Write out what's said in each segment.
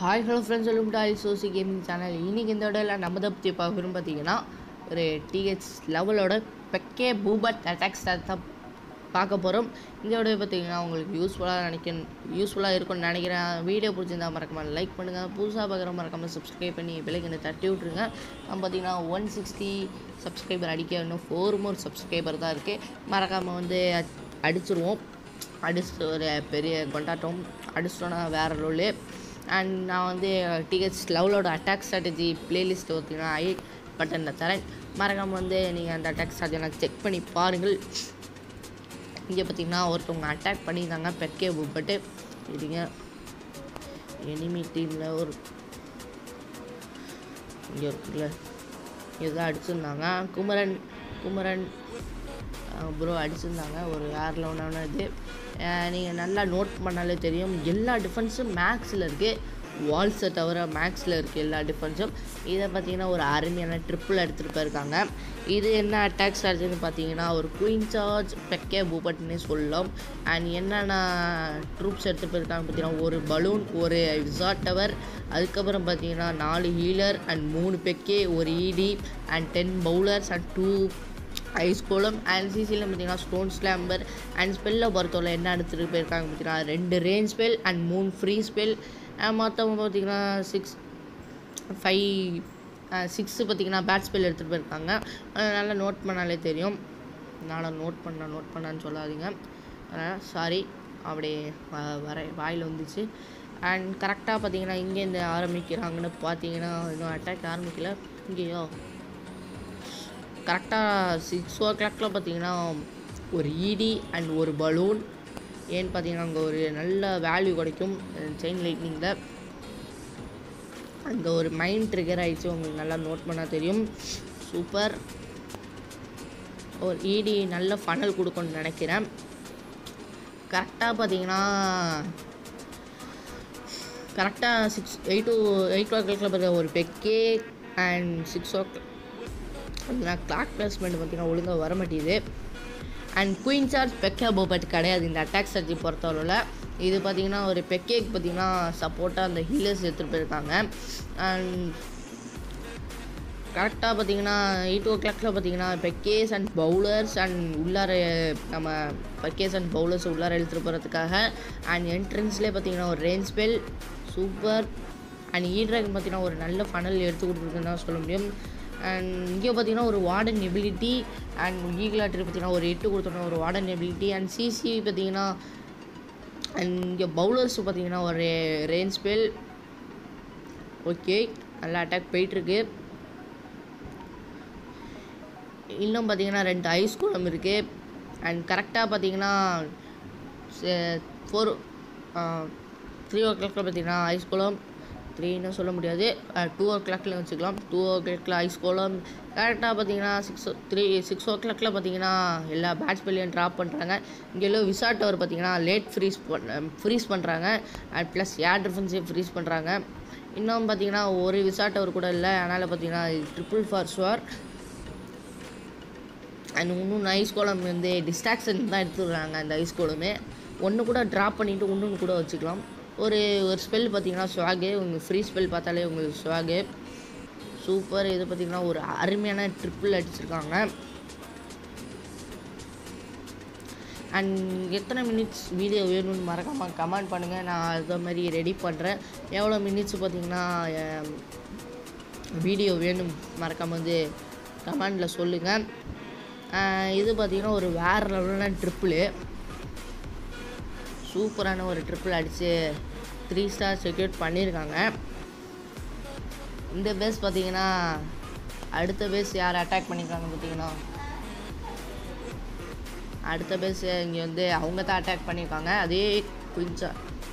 hi hello friends welcome to I Sochi gaming channel இன்றைக்கி இந்த இடத்துல நம்ம தான் பற்றி பார்க்குறோம் பார்த்தீங்கன்னா ஒரு டிஹெச் லெவலோட பெக்கே பூபட் அட்டாக் ஸ்டார் தான் பார்க்க போகிறோம் இந்த வீடியோ பார்த்தீங்கன்னா உங்களுக்கு யூஸ்ஃபுல்லாக நினைக்க யூஸ்ஃபுல்லாக இருக்கும்னு நினைக்கிறேன் வீடியோ பிடிச்சிருந்தா மறக்காம லைக் பண்ணுங்கள் புதுசாக பார்க்குற மறக்காமல் சப்ஸ்கிரைப் பண்ணி விலைக்கு தட்டி விட்ருங்க நம்ம பார்த்தீங்கன்னா ஒன் சிக்ஸ்டி சப்ஸ்கிரைபர் அடிக்க இன்னும் ஃபோர் மோர் சப்ஸ்கிரைபர் தான் இருக்குது மறக்காமல் வந்து அட்- அடிச்சிருவோம் அடிச்சுட்டு ஒரு பெரிய கொண்டாட்டம் அடிச்சிட்டோன்னா வேறு ரோலு அண்ட் நான் வந்து டிஹெச் லெவலோட அட்டாக் ஸ்ட்ராட்டஜி பிளேலிஸ்ட் பார்த்தீங்கன்னா ஐ பட்டனில் தரேன் மறக்காமல் வந்து நீங்கள் அந்த அட்டாக் ஸ்ட்ராட்டஜி செக் பண்ணி பாருங்கள் இங்கே பார்த்தீங்கன்னா ஒருத்தவங்க அட்டாக் பண்ணியிருந்தாங்க பெக்கே பட்டு இதுங்க எனிமி டீமில் ஒரு இங்கே இருக்குல்ல இதுதான் அடிச்சிருந்தாங்க குமரன் குமரன் ப்ரோ அடிச்சிருந்தாங்க ஒரு யாரில் ஒன்று இது நீங்கள் நல்லா நோட் பண்ணாலே தெரியும் எல்லா டிஃபென்ஸும் மேக்ஸில் இருக்குது வால்ஸை தவிர மேக்ஸில் இருக்குது எல்லா டிஃபென்ஸும் இதை பார்த்தீங்கன்னா ஒரு அருமையான ட்ரிப்பிள் எடுத்துகிட்டு போயிருக்காங்க இது என்ன அட்டாக் ஸ்ட்ராட்டஜின்னு பார்த்தீங்கன்னா ஒரு குயின் சார்ஜ் பெக்கே பூபட்னே சொல்லலாம் அண்ட் என்னென்ன ட்ரூப்ஸ் எடுத்துகிட்டு போயிருக்காங்க பார்த்தீங்கன்னா ஒரு பலூன் ஒரு விசாட் டவர் அதுக்கப்புறம் பார்த்தீங்கன்னா நாலு ஹீலர் அண்ட் மூணு பெக்கே ஒரு இடி and ten bowlers and two ice golem and சிசியில் பார்த்தீங்கன்னா ஸ்டோன் ஸ்லாம்பர் அண்ட் ஸ்பெல்லில் பொறுத்தவரை என்ன எடுத்துகிட்டு போயிருக்காங்க பார்த்தீங்கன்னா ரெண்டு ரேஞ்ச் ஸ்பெல் அண்ட் மூணு ஃப்ரீ ஸ்பெல் மொத்தம் பார்த்தீங்கன்னா சிக்ஸ் ஃபைவ் சிக்ஸு பார்த்தீங்கன்னா பேட் ஸ்பெல் எடுத்துகிட்டு போயிருக்காங்க அஹ் நல்லா நோட் பண்ணாலே தெரியும் நானும் நோட் பண்ண நோட் பண்ணான்னு சொல்லாதீங்க சாரி அப்படியே வ- வர வாயில் வந்துச்சு அண்ட் கரெக்டாக பார்த்தீங்கன்னா இங்கேருந்து ஆரம்பிக்கிறாங்கன்னு பார்த்தீங்கன்னா இன்னும் அட்டாக் ஆரம்பிக்கல இங்கேயோ கரெக்டாக சிக்ஸ் ஓ கிளாக்கில் பார்த்தீங்கன்னா ஒரு இடி அண்ட் ஒரு பலூன் ஏன்னு பார்த்தீங்கன்னா அங்கே ஒரு நல்ல வேல்யூ கிடைக்கும் செயின் லைட்னிங்கில் அங்கே ஒரு மைண்ட் ட்ரிகர் ஆயிடுச்சு உங்களுக்கு நல்லா நோட் பண்ணால் தெரியும் சூப்பர் ஒரு இடி நல்ல ஃபனல் கொடுக்கும்னு நினைக்கிறேன் கரெக்டாக பார்த்தீங்கன்னா கரெக்டாக சிக்ஸ் எயிட் டு எயிட் ஓ கிளாக்கில் பார்த்தீங்கன்னா ஒரு பெக்கே அண்ட் சிக்ஸ் ஓ நான் கிளாக் பிளேஸ்மெண்ட் பார்த்தீங்கன்னா ஒழுங்காக வர மாட்டேங்குது அண்ட் குயின் சார்ஜ் பெக்கே போபட் கிடையாது இந்த அட்டாக் ஸ்ட்ராட்டஜி பொறுத்தவரையில் இது பார்த்தீங்கன்னா ஒரு பெக்கேக்கு பார்த்தீங்கன்னா சப்போர்ட்டாக அந்த ஹீலர்ஸ் எடுத்துகிட்டு போயிருக்காங்க அண்ட் கரெக்டாக பார்த்தீங்கன்னா எயிட் ஓ கிளாக்கில் பார்த்தீங்கன்னா பெக்கேஸ் அண்ட் பவுலர்ஸ் அண்ட் உள்ளார நம்ம பெக்கேஸ் அண்ட் பவுலர்ஸ் உள்ளார எடுத்துகிட்டு போகிறதுக்காக அண்ட் என்ட்ரன்ஸ்லேயே பார்த்தீங்கன்னா ஒரு rage spell super and E dragon பார்த்தீங்கன்னா ஒரு நல்ல ஃபனல் எடுத்து கொடுத்துருக்குன்னு தான் சொல்ல முடியும் அண்ட் இங்கே பார்த்தீங்கன்னா ஒரு வார்டன் எபிலிட்டி அண்ட் ஈகிளாட்ரி பார்த்தீங்கன்னா ஒரு எட்டு கொடுத்தோன்னா ஒரு வார்டன் எபிலிட்டி அண்ட் சிசி பார்த்தீங்கன்னா அண்ட் இங்கே பவுலர்ஸ் பார்த்தீங்கன்னா ஒரு ரேஞ்ச் ஸ்பெல் ஓகே நல்லா அட்டாக் போயிட்டுருக்கு இன்னும் பார்த்தீங்கன்னா ரெண்டு ஐஸ் குளம் இருக்குது அண்ட் கரெக்டாக பார்த்தீங்கன்னா ஃபோர் த்ரீ ஓ கிளாக்கில் பார்த்தீங்கன்னா ஐஸ் குளம் த்ரீன்னு சொல்ல முடியாது டூ ஓ கிளாக்கில் வச்சுக்கலாம் டூ ஓ கிளாக்கில் ஐஸ் கோலம் கரெக்டாக பார்த்தீங்கன்னா சிக்ஸ் த்ரீ சிக்ஸ் ஓ கிளாக்கில் பார்த்தீங்கன்னா எல்லா பேட்ச் பில்லையும் ட்ராப் பண்ணுறாங்க இங்கே எல்லாம் விசா டவர் பார்த்தீங்கன்னா லேட் ஃப்ரீஸ் பண்ண ஃப்ரீஸ் பண்ணுறாங்க அண்ட் ப்ளஸ் ஏர் டிஃபென்ஸையும் ஃப்ரீஸ் பண்ணுறாங்க இன்னும் பார்த்தீங்கன்னா ஒரு விசா டவர் கூட இல்லை அதனால் பார்த்தீங்கன்னா ட்ரிபிள் ஃபார் ஷுவர் அண்ட் இன்னும் ஐஸ் கோலம் வந்து டிஸ்ட்ராக்ஷன் தான் எடுத்துடுறாங்க அந்த ஐஸ் கோலமே ஒன்று கூட ட்ராப் பண்ணிவிட்டு இன்னொன்று கூட வச்சுக்கலாம் ஒரு ஒரு ஸ்பெல் பார்த்தீங்கன்னா ஸ்வாகு உங்களுக்கு ஃப்ரீ ஸ்பெல் பார்த்தாலே உங்களுக்கு ஸ்வாகு சூப்பர் இது பார்த்தீங்கன்னா ஒரு அருமையான ட்ரிப்பிள் அடிச்சிருக்காங்க அண்ட் எத்தனை மினிட்ஸ் வீடியோ வேணும்னு மறக்காமல் கமெண்ட் பண்ணுங்கள் நான் அதே மாதிரி ரெடி பண்ணுறேன் எவ்வளோ மினிட்ஸ் பார்த்தீங்கன்னா வீடியோ வேணும் மறக்காமல் வந்து கமெண்டில் சொல்லுங்கள் இது பார்த்தீங்கன்னா ஒரு வேறு லெவலான ட்ரிப்பிள் சூப்பரான ஒரு ட்ரிப்பிள் அடித்து த்ரீ ஸ்டார் செக்யூர் பண்ணியிருக்காங்க இந்த பேஸ் பார்த்தீங்கன்னா அடுத்த பேஸ் யார் அட்டாக் பண்ணியிருக்காங்க பார்த்தீங்கன்னா அடுத்த பேஸ் இங்கே வந்து அவங்க தான் அட்டாக் பண்ணியிருக்காங்க அதே குயின்ஸா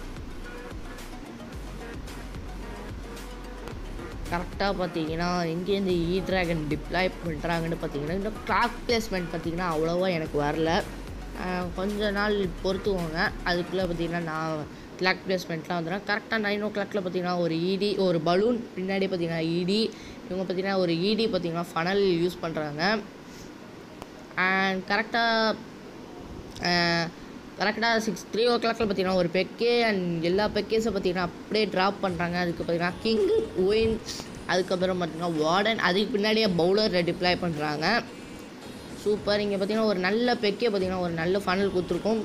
கரெக்டாக பார்த்தீங்கன்னா எங்கேருந்து இ ட்ராகன் டிப்ளாய் பண்ணுறாங்கன்னு பார்த்தீங்கன்னா இந்த கிளாக் பிளேஸ்மெண்ட் பார்த்தீங்கன்னா அவ்வளோவா எனக்கு வரல அஹ் கொஞ்ச நாள் பொறுத்துவோங்க அதுக்குள்ளே பார்த்தீங்கன்னா நான் கிளாக் பிளேஸ்மெண்ட்லாம் வந்துடும் கரெக்டாக நைன் ஓ கிளாக்கில் பார்த்தீங்கன்னா ஒரு இடி ஒரு பலூன் பின்னாடி பார்த்தீங்கன்னா இடி இவங்க பார்த்தீங்கன்னா ஒரு இடி பார்த்தீங்கன்னா ஃபனல் யூஸ் பண்ணுறாங்க அண்ட் கரெக்டாக கரெக்டாக சிக்ஸ் த்ரீ ஓ கிளாக்கில் பார்த்தீங்கன்னா ஒரு பெக்கே அண்ட் எல்லா பெக்கேஸை பார்த்தீங்கன்னா அப்படியே ட்ராப் பண்ணுறாங்க அதுக்கு பார்த்தீங்கன்னா கிங் ஒயின் அதுக்கப்புறம் பார்த்தீங்கன்னா வார்டன் அதுக்கு பின்னாடியே பவுலரை டிப்ளை பண்ணுறாங்க சூப்பர் இங்கே பார்த்தீங்கன்னா ஒரு நல்ல பெக்கே பார்த்தீங்கன்னா ஒரு நல்ல ஃபனல் கொடுத்துருக்கோம்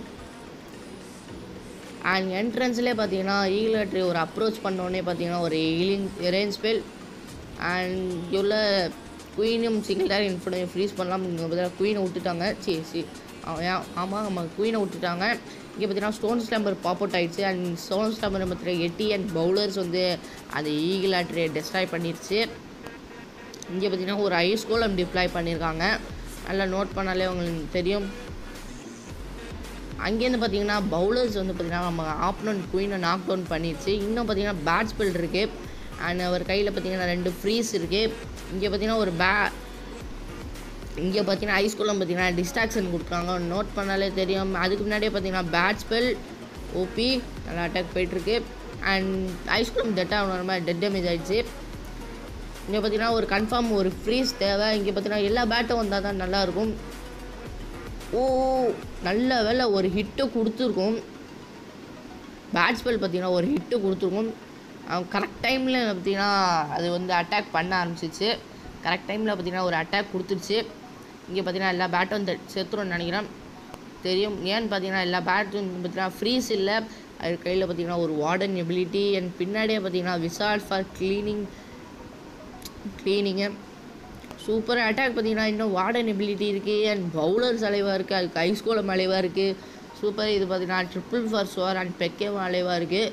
அண்ட் என்ட்ரன்ஸ்லேயே பார்த்தீங்கன்னா ஈகிள் ஒரு அப்ரோச் பண்ணோடனே பார்த்தீங்கன்னா ஒரு ஈலிங் ரேஞ்ச் ஸ்பெல் அண்ட் உள்ள குயினும் சிங்கிள் டேர் இன்ஃபுடையும் ஃப்ரீஸ் பண்ணலாம் இங்கே பார்த்தீங்கன்னா குயினை விட்டுட்டாங்க சரி சரி ஆமாம் ஆமாம் குயினை விட்டுட்டாங்க இங்கே பார்த்தீங்கன்னா ஸ்டோன் ஸ்லாம்பர் பாப் அவுட் ஆயிடுச்சு அண்ட் ஸ்டோன் ஸ்லாம்பர் பார்த்தீங்கன்னா எட்டி அண்ட் பவுலர்ஸ் வந்து அந்த ஈகிள் ஆட்ரியை டெஸ்ட்ராய் பண்ணிடுச்சு இங்கே பார்த்தீங்கன்னா ஒரு ஐஸ் கோலம் டிப்ளாய் பண்ணியிருக்காங்க நல்லா நோட் பண்ணாலே உங்களுக்கு தெரியும் அங்கேருந்து பார்த்தீங்கன்னா பவுலர்ஸ் வந்து பார்த்தீங்கன்னா நம்ம ஆப்னன் குயினை நாக் டவுன் பண்ணிடுச்சு இன்னும் பார்த்தீங்கன்னா பேட் ஸ்பெல் இருக்குது அண்ட் அவர் கையில் பார்த்தீங்கன்னா ரெண்டு ஃப்ரீஸ் இருக்குது இங்கே பார்த்தீங்கன்னா ஒரு பே இங்கே பார்த்தீங்கன்னா ஐஸ்கூலில் பார்த்தீங்கன்னா டிஸ்ட்ராக்ஷன் கொடுக்குறாங்க நோட் பண்ணாலே தெரியும் அதுக்கு முன்னாடியே பார்த்தீங்கன்னா பேட் ஸ்பெல் ஓபி நல்லா அட்டாக் போயிட்டுருக்கு அண்ட் ஐஸ்கூலம் டெட் ஆகணும் மாதிரி டெட் டேமேஜ் ஆயிடுச்சு இங்கே பார்த்தீங்கன்னா ஒரு கன்ஃபார்ம் ஒரு ஃப்ரீஸ் தேவை இங்கே பார்த்தீங்கன்னா எல்லா பேட்டும் வந்தால் தான் நல்லாயிருக்கும் ஓ நல்ல வேலை ஒரு ஹிட்டு கொடுத்துருக்கும் பேட்ஸ்பெல் பார்த்தீங்கன்னா ஒரு ஹிட்டு கொடுத்துருக்கும் அவன் கரெக்ட் டைமில் பார்த்தீங்கன்னா அது வந்து அட்டாக் பண்ண ஆரம்பிச்சிச்சு கரெக்ட் டைமில் பார்த்தீங்கன்னா ஒரு அட்டாக் கொடுத்துருச்சு இங்கே பார்த்தீங்கன்னா எல்லா பேட்டும் இந்த செத்துரும்னு நினைக்கிறேன் தெரியும் ஏன்னு பார்த்தீங்கன்னா எல்லா பேட்டும் பார்த்தீங்கன்னா ஃப்ரீஸ் இல்லை அது கையில் பார்த்தீங்கன்னா ஒரு வார்டன் எபிலிட்டி அண்ட் பின்னாடியே பார்த்தீங்கன்னா wizard for cleaning cleaning super attack பார்த்தீங்கன்னா இன்னும் வார்டன் எபிலிட்டி இருக்குது அண்ட் பவுலர்ஸ் அலைவாக இருக்குது அதுக்கு ஐஸ்கோலம் அலைவாக இருக்குது சூப்பர் இது பார்த்தீங்கன்னா ட்ரிபிள் ஃபார் ஸ்வார் அண்ட் பெக்கேவும் அலைவாக இருக்குது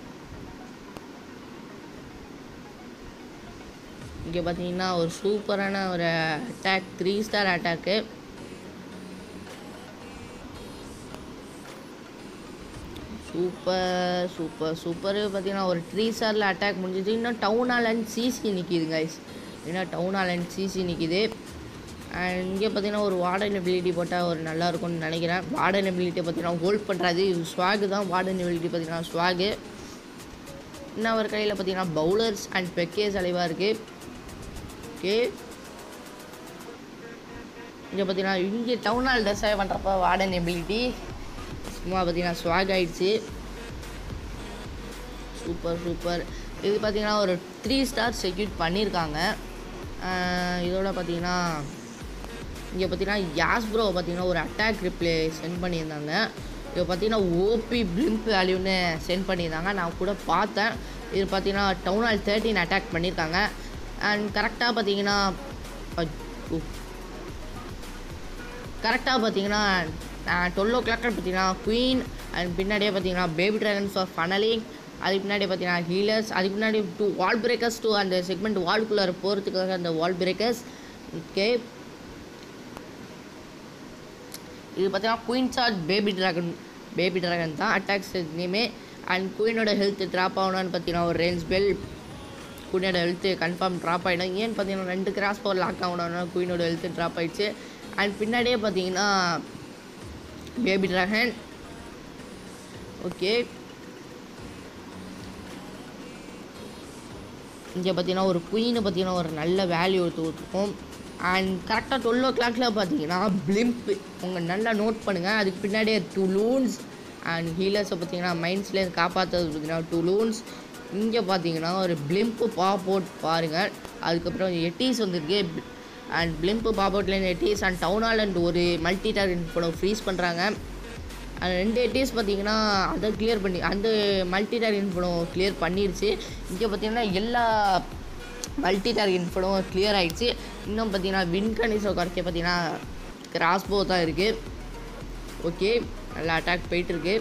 இங்கே பார்த்தீங்கன்னா ஒரு சூப்பரான ஒரு attack three star attack super super super பார்த்தீங்கன்னா ஒரு த்ரீ ஸ்டாரில் அட்டாக் முடிஞ்சிச்சு இன்னும் டவுன் ஹால் அண்ட் சிசி நிற்கிது கைஸ் இன்னும் டவுன் ஹால் அண்ட் சிசி நிற்கிது அண்ட் இங்கே பார்த்தீங்கன்னா ஒரு வார்டன் எபிலிட்டி போட்டால் ஒரு நல்லா இருக்கும்னு நினைக்கிறேன் வார்டன் எபிலிட்டி பார்த்தீங்கன்னா ஹோல்ட் பண்ணுறது இது ஸ்வாகு தான் வார்டன் எபிலிட்டி பார்த்தீங்கன்னா ஸ்வாகு இன்னும் அவர் கையில் பார்த்தீங்கன்னா பவுலர்ஸ் அண்ட் பெக்கேஸ் அலைவாக இருக்குது ஓகே இங்கே பார்த்தீங்கன்னா இங்கே டவுன் ஹால் டெஸ்டாய் பண்ணுறப்ப வார்டன் எபிலிட்டி சும்மா பார்த்தீங்கன்னா ஸ்வாக் ஆயிடுச்சு சூப்பர் சூப்பர் இது பார்த்தீங்கன்னா ஒரு த்ரீ ஸ்டார் செக்யூட் பண்ணியிருக்காங்க ஆஹ் இதோட பார்த்தீங்கன்னா இங்கே பார்த்தீங்கன்னா யாஸ் ப்ரோ பார்த்தீங்கன்னா ஒரு அட்டாக் ரிப்ளே சென்ட் பண்ணியிருந்தாங்க இப்போ பார்த்தீங்கன்னா ஓபி பிளிம்ப் வேல்யூன்னு சென்ட் பண்ணியிருந்தாங்க நான் கூட பார்த்தேன் இது பார்த்தீங்கன்னா டவுன் ஹால் தேர்ட்டின் அட்டாக் பண்ணியிருக்காங்க அண்ட் கரெக்டாக பார்த்தீங்கன்னா கரெக்டாக பார்த்தீங்கன்னா டுவெல் ஓ கிளாக் பார்த்தீங்கன்னா குயின் அண்ட் பின்னாடியே பார்த்தீங்கன்னா பேபி ட்ராகன்ஸ் ஃபார் ஃபனலிங் அதுக்கு பின்னாடி பார்த்தீங்கன்னா ஹீலர்ஸ் அதுக்கு முன்னாடி டூ வால் பிரேக்கர்ஸ் டூ அந்த செக்மெண்ட் வால்குள்ளார போகிறதுக்காக அந்த வால் பிரேக்கர்ஸ் ஓகே இது பார்த்தீங்கன்னா queen charge baby dragon baby dragon தான் அட்டாக்ஸ் நேமே அண்ட் குயினோட ஹெல்த் ட்ராப் ஆகணும்னு பார்த்தீங்கன்னா ஒரு ரேஞ்ச் பெல் குயினோட ஹெல்த்து கன்ஃபார்ம் ட்ராப் ஆகிடும் ஏன்னு பார்த்தீங்கன்னா ரெண்டு கிராஸ் பவர் லாக் ஆகணும்னா குயினோட ஹெல்த்து ட்ராப் ஆயிடுச்சு அண்ட் பின்னாடியே பார்த்தீங்கன்னா பேபி ட்ராகன் ஓகே இங்கே பார்த்தீங்கன்னா ஒரு குயினை பார்த்தீங்கன்னா ஒரு நல்ல வேல்யூ எடுத்து கொடுத்துருக்கோம் அண்ட் கரெக்டாக டுவெல் ஓ கிளாக்கில் பார்த்தீங்கன்னா பிளிம்ப் உங்கள் நல்லா நோட் பண்ணுங்கள் அதுக்கு பின்னாடியே டூ லூன்ஸ் அண்ட் ஹீலர்ஸை பார்த்தீங்கன்னா மைண்ட்ஸ்லேருந்து காப்பாற்றுறது பார்த்தீங்கன்னா டூ லூன்ஸ் இங்கே பார்த்தீங்கன்னா ஒரு பிளிம்ப்பு பாப் அவுட் பாருங்கள் அதுக்கப்புறம் எட்டீஸ் வந்திருக்கு அண்ட் பிளிம்ப்பு பாப் அவுட்லேருந்து எட்டீஸ் அண்ட் டவுன் ஹால் அண்ட் ஒரு மல்டி டார்கெட் படம் ஃப்ரீஸ் பண்ணுறாங்க அந்த ரெண்டு எட்டீஸ் பார்த்தீங்கன்னா அதை கிளியர் பண்ணி அந்த மல்டி டார்கெட் படம் கிளியர் பண்ணிருச்சு இங்கே பார்த்தீங்கன்னா எல்லா மல்டி டார்கெட் படம் கிளியர் ஆயிடுச்சு இன்னும் பார்த்தீங்கன்னா வின் கண்டிஷன் குறைக்க பார்த்தீங்கன்னா கிராஸ்போ தான் இருக்குது ஓகே நல்லா அட்டாக் போயிட்டுருக்கு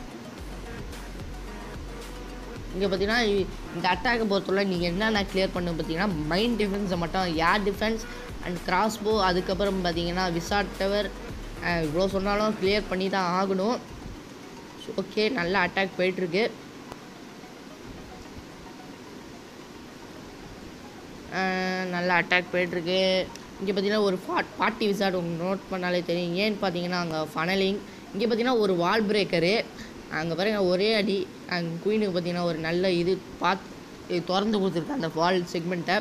இங்கே பார்த்தீங்கன்னா இ- இந்த அட்டாக்கை பொறுத்தவரை நீங்கள் என்னென்ன கிளியர் பண்ணு பார்த்தீங்கன்னா மைண்ட் டிஃபென்ஸை மட்டும் ஏர் டிஃபென்ஸ் அண்ட் கிராஸ்போ அதுக்கப்புறம் பார்த்தீங்கன்னா விசாட் டவர் இவ்வளோ சொன்னாலும் கிளியர் பண்ணி தான் ஆகணும் ஓகே நல்லா அட்டாக் போயிட்டுருக்கு நல்லா அட்டாக் போயிட்டுருக்கு இங்கே பார்த்தீங்கன்னா ஒரு ஃபாட் பார்ட்டி விசாட் உங்களுக்கு நோட் பண்ணாலே தெரியும் ஏன்னு பார்த்தீங்கன்னா அங்கே ஃபனலிங் இங்கே பார்த்தீங்கன்னா ஒரு வால் பிரேக்கரு அங்கே பாருங்க ஒரே அடி அங்கே குயினுக்கு பார்த்தீங்கன்னா ஒரு நல்ல இது பாத் இது திறந்து கொடுத்துருக்கு அந்த வால் செக்மெண்ட்டை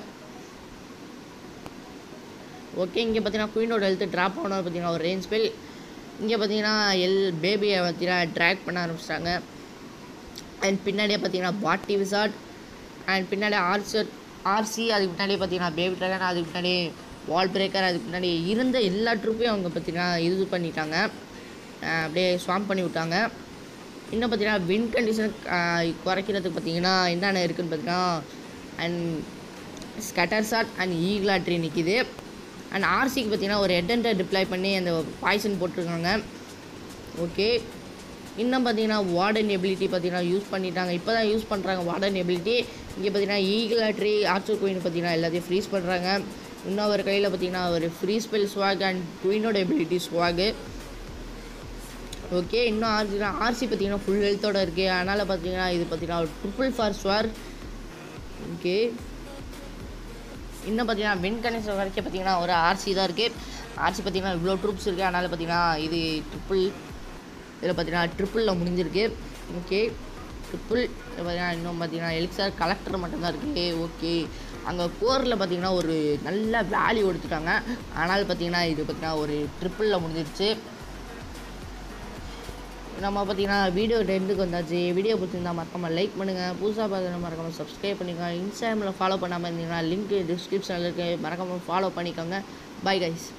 ஓகே இங்கே பார்த்தீங்கன்னா குயினோட ஹெல்த்து ட்ராப் ஆகணும் பார்த்தீங்கன்னா ஒரு ரேஞ்ச் ஸ்பெல் இங்கே பார்த்தீங்கன்னா எல் பேபியை பார்த்தீங்கன்னா ட்ராக் பண்ண ஆரம்பிச்சிட்டாங்க அண்ட் பின்னாடியே பார்த்தீங்கன்னா பாட்டி விசார்ட் அண்ட் பின்னாடி ஆர்சர் ஆர்சி அதுக்கு பின்னாடியே பார்த்தீங்கன்னா பேபி ட்ராகன் அதுக்கு பின்னாடி வால் பிரேக்கர் அதுக்கு பின்னாடி இருந்த எல்லா ட்ரூப்பையும் அவங்க பார்த்தீங்கன்னா இது பண்ணிட்டாங்க அஹ் அப்படியே ஸ்வாம் பண்ணி விட்டாங்க இன்னும் பார்த்தீங்கன்னா வின் கண்டிஷன் குறைக்கிறதுக்கு பார்த்தீங்கன்னா என்னென்ன இருக்குன்னு பார்த்தீங்கன்னா and scatter shot and eagle artillery நிற்கிது அண்ட் ஆர்சிக்கு பார்த்தீங்கன்னா ஒரு ஹெட் அண்ட் ரிப்ளை பண்ணி அந்த பாய்சன் போட்டிருக்காங்க ஓகே இன்னும் பார்த்தீங்கன்னா வார்டன் எபிலிட்டி பார்த்தீங்கன்னா யூஸ் பண்ணிட்டாங்க இப்போ தான் யூஸ் பண்ணுறாங்க வார்டன் எபிலிட்டி இங்கே பார்த்தீங்கன்னா ஈகிளாட்ரி ஆர்ச்சர் குயின் பார்த்தீங்கன்னா எல்லாத்தையும் ஃப்ரீஸ் பண்ணுறாங்க இன்னும் ஒரு கையில் பார்த்தீங்கன்னா ஒரு ஃப்ரீ ஸ்பெல் ஸ்வாக் அண்ட் குயினோட எபிலிட்டி ஸ்வாகு ஓகே இன்னும் ஆர்சி ஆர்சி பார்த்தீங்கன்னா ஃபுல் ஹெல்த்தோட இருக்குது அதனால் பார்த்தீங்கன்னா இது பார்த்தீங்கன்னா ஒரு ட்ரிபிள் ஃபார் ஸ்வார் ஓகே இன்னும் பார்த்தீங்கன்னா வின் கணேசன் வரைக்கும் பார்த்தீங்கன்னா ஒரு ஆர்சி தான் இருக்குது ஆர்சி பார்த்தீங்கன்னா இவ்வளோ ட்ரூப்ஸ் இருக்குது அதனால் பார்த்தீங்கன்னா இது ட்ரிபிள் இதில் பார்த்தீங்கன்னா ட்ரிப்பிளில் முடிஞ்சிருக்கு ஓகே ட்ரிப்பிள் பார்த்தீங்கன்னா இன்னும் பார்த்தீங்கன்னா எலிக்சார் கலெக்டர் மட்டும்தான் இருக்குது ஓகே அங்கே கோரில் பார்த்தீங்கன்னா ஒரு நல்ல வேல்யூ எடுத்துட்டாங்க ஆனால் பார்த்தீங்கன்னா இது பார்த்தீங்கன்னா ஒரு ட்ரிப்பிளில் முடிஞ்சிருச்சு நம்ம பார்த்தீங்கன்னா வீடியோ ரெண்டுக்கு வந்தாச்சு வீடியோ பிடிச்சிருந்தா மறக்காமல் லைக் பண்ணுங்கள் புதுசாக பார்த்து மறக்காமல் சப்ஸ்கிரைப் பண்ணிக்கோங்க இன்ஸ்டாகிராமில் ஃபாலோ பண்ணாமல் இருந்தீங்கன்னா லிங்க் டிஸ்கிரிப்ஷனில் இருக்குது மறக்காமல் ஃபாலோ பண்ணிக்கோங்க பை கைஸ்